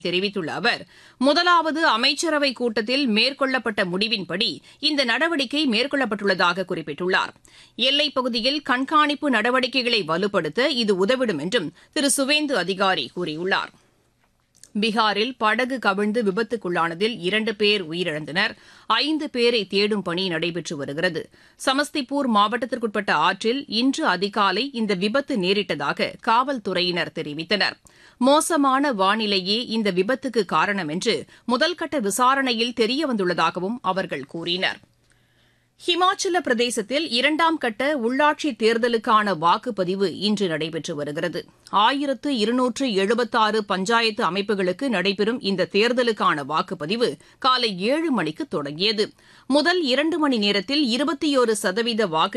தெரிவித்துள்ள அவர் முதலாவது அமைச்சரவைக் கூட்டத்தில் மேற்கொள்ளப்பட்ட முடிவின்படி இந்த நடவடிக்கை மேற்கொள்ளப்பட்டுள்ளதாக குறிப்பிட்டுள்ளார் எல்லைப் பகுதியில் கண்காணிப்பு நடவடிக்கைகளை வலுப்படுத்த இது உதவிடும் என்றும் திரு சுவேந்து அதிகாரி கூறியுள்ளார் பீகாரில் படகு கவிழ்ந்து விபத்துக்குள்ளானதில் இரண்டு பேர் உயிரிழந்தனர் ஐந்து பேரை தேடும் பணி நடைபெற்று வருகிறது சமஸ்திபூர் மாவட்டத்திற்குட்பட்ட ஆற்றில் இன்று அதிகாலை இந்த விபத்து நேரிட்டதாக காவல்துறையினர் தெரிவித்தனர் மோசமான வானிலையே இந்த விபத்துக்கு காரணம் என்று முதல்கட்ட விசாரணையில் தெரியவந்துள்ளதாகவும் அவர்கள் கூறினர் ஹிமாச்சல பிரதேசத்தில் இரண்டாம் கட்ட உள்ளாட்சி தேர்தலுக்கான வாக்குப்பதிவு இன்று நடைபெற்று வருகிறது ஆயிரத்து இருநூற்று எழுபத்தாறு பஞ்சாயத்து அமைப்புகளுக்கு நடைபெறும் இந்த தேர்தலுக்கான வாக்குப்பதிவு காலை ஏழு மணிக்கு தொடங்கியது முதல் இரண்டு மணி நேரத்தில் இருபத்தியோரு சதவீத வாக்கு